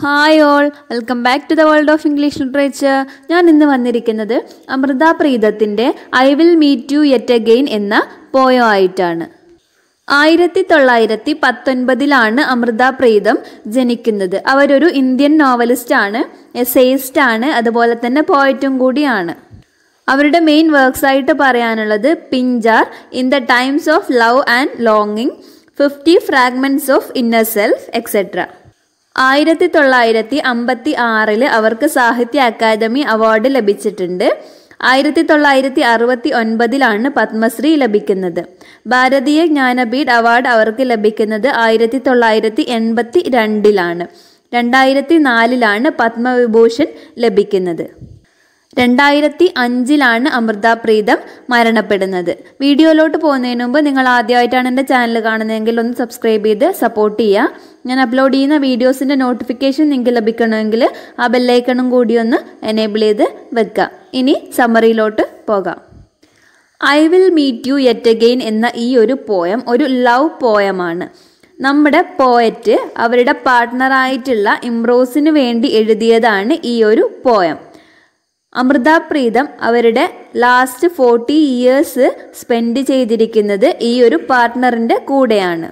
hi all welcome back to the world of English literature ഞാൻ ഇന്ന് വന്നിരിക്കുന്നത് അമൃത പ്രീതത്തിൻ്റെ I will meet you yet again എന്ന പോയോ ആയിട്ടാണ് ആയിരത്തി തൊള്ളായിരത്തി പത്തൊൻപതിലാണ് അമൃത പ്രീതം ജനിക്കുന്നത് അവരൊരു ഇന്ത്യൻ നോവലിസ്റ്റ് ആണ് എസേയിസ്റ്റ് ആണ് അതുപോലെ തന്നെ പോയറ്റും കൂടിയാണ് അവരുടെ മെയിൻ വർക്ക്സ് ആയിട്ട് പറയാനുള്ളത് Pinjar in the times of love and ലോങ്ങിങ് fifty fragments of inner self etcetera ആയിരത്തി തൊള്ളായിരത്തി അമ്പത്തി ആറില് അവർക്ക് സാഹിത്യ അക്കാദമി അവാർഡ് ലഭിച്ചിട്ടുണ്ട് ആയിരത്തി തൊള്ളായിരത്തി അറുപത്തി ഒൻപതിലാണ് പത്മശ്രീ ലഭിക്കുന്നത് ഭാരതീയ ജ്ഞാനപീഠ് അവാർഡ് അവർക്ക് ലഭിക്കുന്നത് ആയിരത്തി തൊള്ളായിരത്തി എൺപത്തി രണ്ടിലാണ് രണ്ടായിരത്തി നാലിലാണ് പത്മവിഭൂഷൺ ലഭിക്കുന്നത് രണ്ടായിരത്തി അഞ്ചിലാണ് അമൃത പ്രീതം മരണപ്പെടുന്നത് വീഡിയോയിലോട്ട് പോകുന്നതിന് മുമ്പ് നിങ്ങൾ ആദ്യമായിട്ടാണ് എൻ്റെ ചാനൽ കാണുന്നതെങ്കിൽ ഒന്ന് സബ്സ്ക്രൈബ് ചെയ്ത് സപ്പോർട്ട് ചെയ്യുക ഞാൻ അപ്ലോഡ് ചെയ്യുന്ന വീഡിയോസിൻ്റെ നോട്ടിഫിക്കേഷൻ നിങ്ങൾക്ക് ലഭിക്കണമെങ്കിൽ ആ ബെല്ലൈക്കണും കൂടി ഒന്ന് എനേബിൾ ചെയ്ത് വെക്കുക ഇനി സമ്മറിയിലോട്ട് പോകാം I will meet you yet again എന്ന ഈ ഒരു പോയം ഒരു ലവ് പോയമാണ് നമ്മുടെ പോയറ്റ് അവരുടെ പാർട്ട്ണറായിട്ടുള്ള ഇംറോസിന് വേണ്ടി എഴുതിയതാണ് ഈ ഒരു പോയം അമൃത പ്രീതം അവരുടെ ലാസ്റ്റ് ഫോർട്ടി ഇയേഴ്സ് സ്പെൻഡ് ചെയ്തിരിക്കുന്നത് ഈ ഒരു പാർട്ട്ണറിൻ്റെ കൂടെയാണ്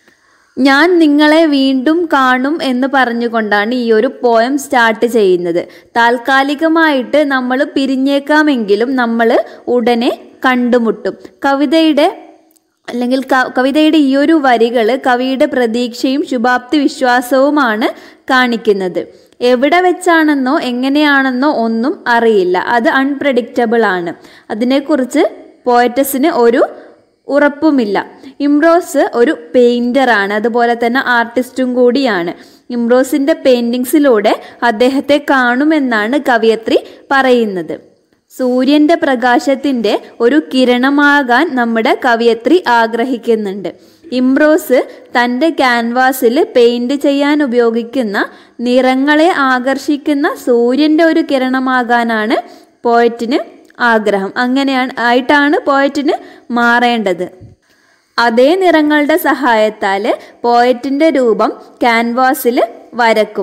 ഞാൻ നിങ്ങളെ വീണ്ടും കാണും എന്ന് പറഞ്ഞുകൊണ്ടാണ് ഈ ഒരു പോയം സ്റ്റാർട്ട് ചെയ്യുന്നത് താൽക്കാലികമായിട്ട് നമ്മൾ പിരിഞ്ഞേക്കാമെങ്കിലും നമ്മൾ ഉടനെ കണ്ടുമുട്ടും കവിതയുടെ അല്ലെങ്കിൽ കവിതയുടെ ഈ ഒരു വരികൾ കവിയുടെ പ്രതീക്ഷയും ശുഭാപ്തി വിശ്വാസവുമാണ് കാണിക്കുന്നത് എവിടെ വെച്ചാണെന്നോ എങ്ങനെയാണെന്നോ ഒന്നും അറിയില്ല അത് അൺപ്രഡിക്റ്റബിൾ ആണ് അതിനെക്കുറിച്ച് പോയറ്റസിന് ഒരു ഉറപ്പുമില്ല ഇംറോസ് ഒരു പെയിൻ്ററാണ് അതുപോലെ തന്നെ ആർട്ടിസ്റ്റും കൂടിയാണ് ഇംറോസിൻ്റെ പെയിൻറ്റിങ്സിലൂടെ അദ്ദേഹത്തെ കാണുമെന്നാണ് കവിയത്രി പറയുന്നത് സൂര്യന്റെ പ്രകാശത്തിന്റെ ഒരു കിരണമാകാൻ നമ്മുടെ കവിയത്രി ആഗ്രഹിക്കുന്നുണ്ട് ഇംബ്രോസ് തൻ്റെ ക്യാൻവാസിൽ പെയിന്റ് ചെയ്യാൻ ഉപയോഗിക്കുന്ന നിറങ്ങളെ ആകർഷിക്കുന്ന സൂര്യന്റെ ഒരു കിരണമാകാനാണ് പോയറ്റിന് ആഗ്രഹം അങ്ങനെയാണ് ആയിട്ടാണ് പോയറ്റിന് മാറേണ്ടത് അതേ നിറങ്ങളുടെ സഹായത്താൽ പോയറ്റിന്റെ രൂപം ക്യാൻവാസിൽ വരക്കും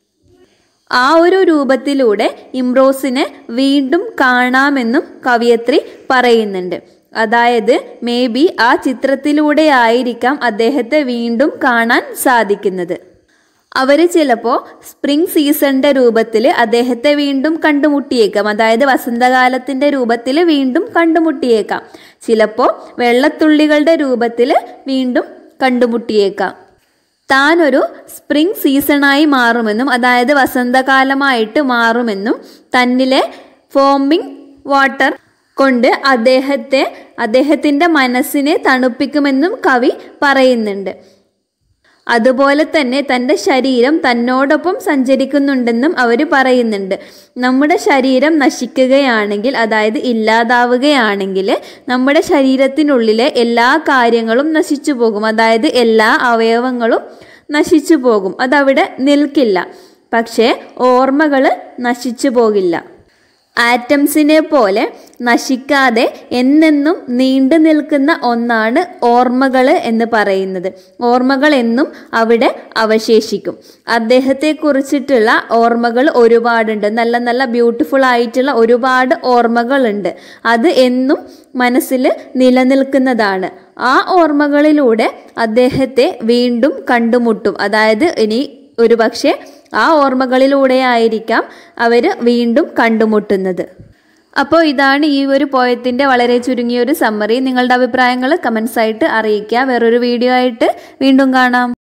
ആ ഒരു രൂപത്തിലൂടെ ഇംറോസിനെ വീണ്ടും കാണാമെന്നും കവിയത്രി പറയുന്നുണ്ട് അതായത് മേ ബി ആ ചിത്രത്തിലൂടെ ആയിരിക്കാം അദ്ദേഹത്തെ വീണ്ടും കാണാൻ സാധിക്കുന്നത് അവർ ചിലപ്പോൾ സ്പ്രിംഗ് സീസണിൻ്റെ രൂപത്തിൽ അദ്ദേഹത്തെ വീണ്ടും കണ്ടുമുട്ടിയേക്കാം അതായത് വസന്തകാലത്തിൻ്റെ രൂപത്തിൽ വീണ്ടും കണ്ടുമുട്ടിയേക്കാം ചിലപ്പോൾ വെള്ളത്തുള്ളികളുടെ രൂപത്തിൽ വീണ്ടും കണ്ടുമുട്ടിയേക്കാം താൻ ഒരു സ്പ്രിംഗ് സീസണായി മാറുമെന്നും അതായത് വസന്തകാലമായിട്ട് മാറുമെന്നും തന്നിലെ ഫോമിംഗ് വാട്ടർ കൊണ്ട് അദ്ദേഹത്തെ അദ്ദേഹത്തിൻ്റെ മനസ്സിനെ തണുപ്പിക്കുമെന്നും കവി പറയുന്നുണ്ട് അതുപോലെ തന്നെ തൻ്റെ ശരീരം തന്നോടൊപ്പം സഞ്ചരിക്കുന്നുണ്ടെന്നും അവർ പറയുന്നുണ്ട് നമ്മുടെ ശരീരം നശിക്കുകയാണെങ്കിൽ അതായത് ഇല്ലാതാവുകയാണെങ്കിൽ നമ്മുടെ ശരീരത്തിനുള്ളിലെ എല്ലാ കാര്യങ്ങളും നശിച്ചു പോകും അതായത് എല്ലാ അവയവങ്ങളും നശിച്ചു പോകും അതവിടെ നിൽക്കില്ല പക്ഷേ ഓർമ്മകൾ നശിച്ചു പോകില്ല ആറ്റംസിനെ പോലെ നശിക്കാതെ എന്നെന്നും നീണ്ടു നിൽക്കുന്ന ഒന്നാണ് ഓർമ്മകൾ എന്ന് പറയുന്നത് ഓർമ്മകൾ എന്നും അവിടെ അവശേഷിക്കും അദ്ദേഹത്തെ കുറിച്ചിട്ടുള്ള ഓർമ്മകൾ ഒരുപാടുണ്ട് നല്ല നല്ല ബ്യൂട്ടിഫുൾ ആയിട്ടുള്ള ഒരുപാട് ഓർമ്മകളുണ്ട് അത് എന്നും മനസ്സിൽ നിലനിൽക്കുന്നതാണ് ആ ഓർമ്മകളിലൂടെ അദ്ദേഹത്തെ വീണ്ടും കണ്ടുമുട്ടും അതായത് ഇനി ഒരു പക്ഷേ ആ ഓർമ്മകളിലൂടെ ആയിരിക്കാം അവർ വീണ്ടും കണ്ടുമുട്ടുന്നത് അപ്പോൾ ഇതാണ് ഈ ഒരു പോയത്തിൻ്റെ വളരെ ചുരുങ്ങിയ ഒരു സമ്മറി നിങ്ങളുടെ അഭിപ്രായങ്ങൾ കമൻസ് ആയിട്ട് അറിയിക്കുക വേറൊരു വീഡിയോ ആയിട്ട് വീണ്ടും കാണാം